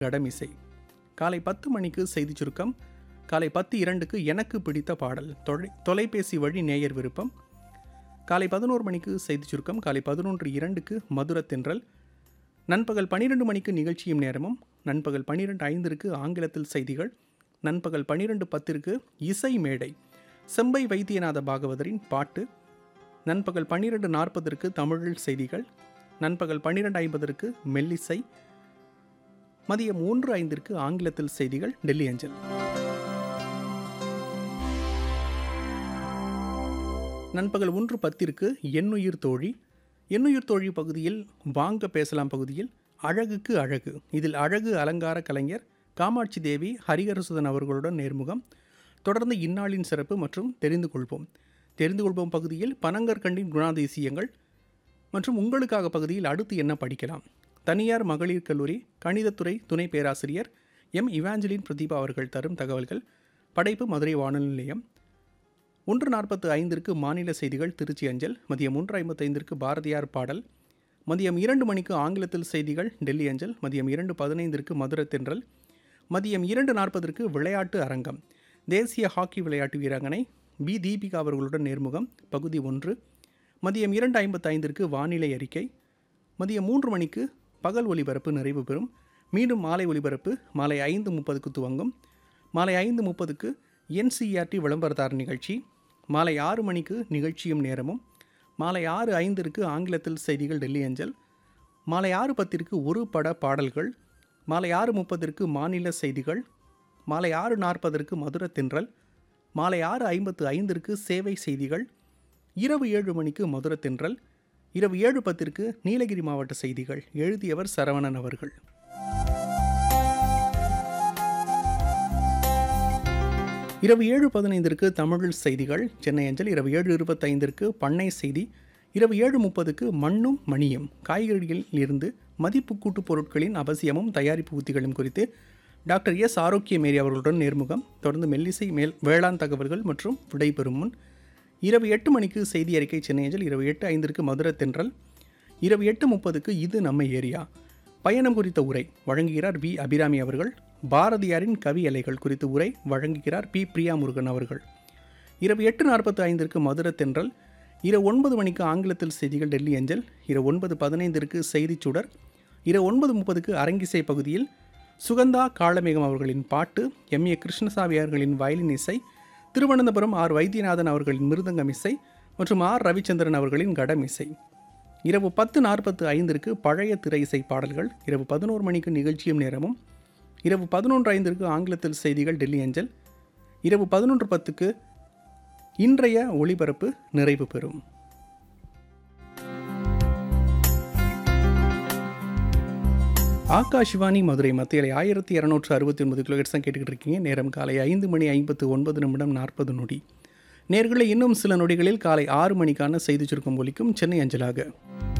கடமிசை காலை பத்து மணிக்கு செய்திச் சுருக்கம் காலை பத்து இரண்டுக்கு எனக்கு பிடித்த பாடல் தொலை தொலைபேசி வழி நேயர் விருப்பம் காலை பதினோரு மணிக்கு செய்திச் சுருக்கம் காலை பதினொன்று இரண்டுக்கு மதுர தென்றல் நண்பகல் பன்னிரெண்டு மணிக்கு நிகழ்ச்சியும் நேரமும் நண்பகல் பன்னிரெண்டு ஐந்திற்கு ஆங்கிலத்தில் செய்திகள் நண்பகல் பன்னிரெண்டு பத்திற்கு இசை மேடை செம்பை வைத்தியநாத பாகவதரின் பாட்டு நண்பகல் பன்னிரெண்டு நாற்பதற்கு தமிழில் செய்திகள் நண்பகல் பன்னிரெண்டு ஐம்பதற்கு மெல்லிசை மதியம் மூன்று ஐந்திற்கு ஆங்கிலத்தில் செய்திகள் டெல்லி அஞ்சல் நண்பகல் ஒன்று பத்திற்கு எண்ணுயிர் தோழி எண்ணுயிர் தோழி பகுதியில் வாங்க பேசலாம் பகுதியில் அழகுக்கு அழகு இதில் அழகு அலங்கார கலைஞர் காமாட்சி தேவி ஹரிஹரசுதன் அவர்களுடன் நேர்முகம் தொடர்ந்து இந்நாளின் சிறப்பு மற்றும் தெரிந்து கொள்வோம் தெரிந்து கொள்வோம் பகுதியில் பனங்கற்கண்டின் குணாதிசயங்கள் மற்றும் உங்களுக்காக பகுதியில் அடுத்து என்ன படிக்கலாம் தனியார் மகளிர் கல்லூரி கணிதத்துறை துணை பேராசிரியர் எம் இவாஞ்சலின் பிரதீபா அவர்கள் தரும் தகவல்கள் படைப்பு மதுரை வானொலி நிலையம் ஒன்று நாற்பத்து ஐந்திற்கு மாநில செய்திகள் திருச்சி அஞ்சல் மதியம் ஒன்று ஐம்பத்தைந்திற்கு பாரதியார் பாடல் மதியம் இரண்டு மணிக்கு ஆங்கிலத்தில் செய்திகள் டெல்லி அஞ்சல் மதியம் இரண்டு பதினைந்திற்கு மதுரை தென்றல் மதியம் இரண்டு நாற்பதற்கு விளையாட்டு அரங்கம் தேசிய ஹாக்கி விளையாட்டு வீராங்கனை பி தீபிகா அவர்களுடன் நேர்முகம் பகுதி ஒன்று மதியம் இரண்டு ஐம்பத்து ஐந்திற்கு வானிலை அறிக்கை மதியம் மூன்று மணிக்கு பகல் ஒலிபரப்பு நிறைவு பெறும் மீண்டும் மாலை ஒலிபரப்பு மாலை ஐந்து முப்பதுக்கு துவங்கும் மாலை ஐந்து முப்பதுக்கு என்சிஆர்டி விளம்பரதார் நிகழ்ச்சி மாலை ஆறு மணிக்கு நிகழ்ச்சியும் நேரமும் மாலை ஆறு ஐந்திற்கு ஆங்கிலத்தில் செய்திகள் டெல்லி அஞ்சல் மாலை ஆறு பத்திற்கு ஒரு பட பாடல்கள் மாலை ஆறு முப்பதற்கு மாநில செய்திகள் மாலை ஆறு நாற்பதற்கு மதுர தென்றல் மாலை ஆறு ஐம்பத்து ஐந்திற்கு சேவை செய்திகள் இரவு ஏழு மணிக்கு மதுர தென்றல் இரவு ஏழு பத்திற்கு நீலகிரி மாவட்ட செய்திகள் எழுதியவர் சரவணன் அவர்கள் இரவு ஏழு பதினைந்திற்கு தமிழில் செய்திகள் சென்னை அஞ்சல் இரவு ஏழு இருபத்தைந்திற்கு பண்ணை செய்தி இரவு ஏழு முப்பதுக்கு மண்ணும் மணியும் காய்கறிகளில் இருந்து மதிப்பு கூட்டுப் பொருட்களின் அவசியமும் தயாரிப்பு உத்திகளும் குறித்து டாக்டர் எஸ் ஆரோக்கியமேரி அவர்களுடன் நேர்முகம் தொடர்ந்து மெல்லிசை மேல் வேளாண் தகவல்கள் மற்றும் விடைபெறும் முன் இரவு எட்டு மணிக்கு செய்தி அறிக்கை சென்னை அஞ்சல் இரவு எட்டு ஐந்திற்கு மதுரை தென்றல் இரவு எட்டு முப்பதுக்கு இது நம்ம ஏரியா பயணம் குறித்த உரை வழங்குகிறார் வி அபிராமி அவர்கள் பாரதியாரின் கவி அலைகள் குறித்த உரை வழங்குகிறார் பி பிரியா முருகன் அவர்கள் இரவு எட்டு நாற்பத்தி ஐந்திற்கு மதுரை தென்றல் இரவு ஒன்பது மணிக்கு ஆங்கிலத்தில் செய்திகள் டெல்லி அஞ்சல் இரவு ஒன்பது பதினைந்திற்கு செய்திச் சுடர் இரவு ஒன்பது முப்பதுக்கு அரங்கிசை பகுதியில் சுகந்தா காளமேகம் அவர்களின் பாட்டு எம் ஏ கிருஷ்ணசாமி அவர்களின் வயலின் இசை திருவனந்தபுரம் ஆர் வைத்தியநாதன் அவர்களின் மிருதங்கம் இசை மற்றும் ஆர் ரவிச்சந்திரன் அவர்களின் கடம் இசை இரவு பத்து நாற்பத்து ஐந்திற்கு பழைய திரை இசை பாடல்கள் இரவு பதினோரு மணிக்கு நிகழ்ச்சியும் நேரமும் இரவு பதினொன்று ஐந்திற்கு ஆங்கிலத்தில் செய்திகள் டெல்லி அஞ்சல் இரவு பதினொன்று பத்துக்கு இன்றைய ஒளிபரப்பு நிறைவு பெறும் ஆகாஷ்வாணி மதுரை மத்தியில் ஆயிரத்தி இரநூற்று அறுபத்தி ஒன்பது கிலோஹெட்ஸ் தான் கேட்டுக்கிட்டு இருக்கீங்க நேரம் காலை ஐந்து மணி ஐம்பத்து ஒன்பது நிமிடம் நாற்பது நொடி நேர்களை இன்னும் சில நொடிகளில் காலை ஆறு மணிக்கான செய்தி சுருக்கம் ஒலிக்கும் சென்னை அஞ்சலாக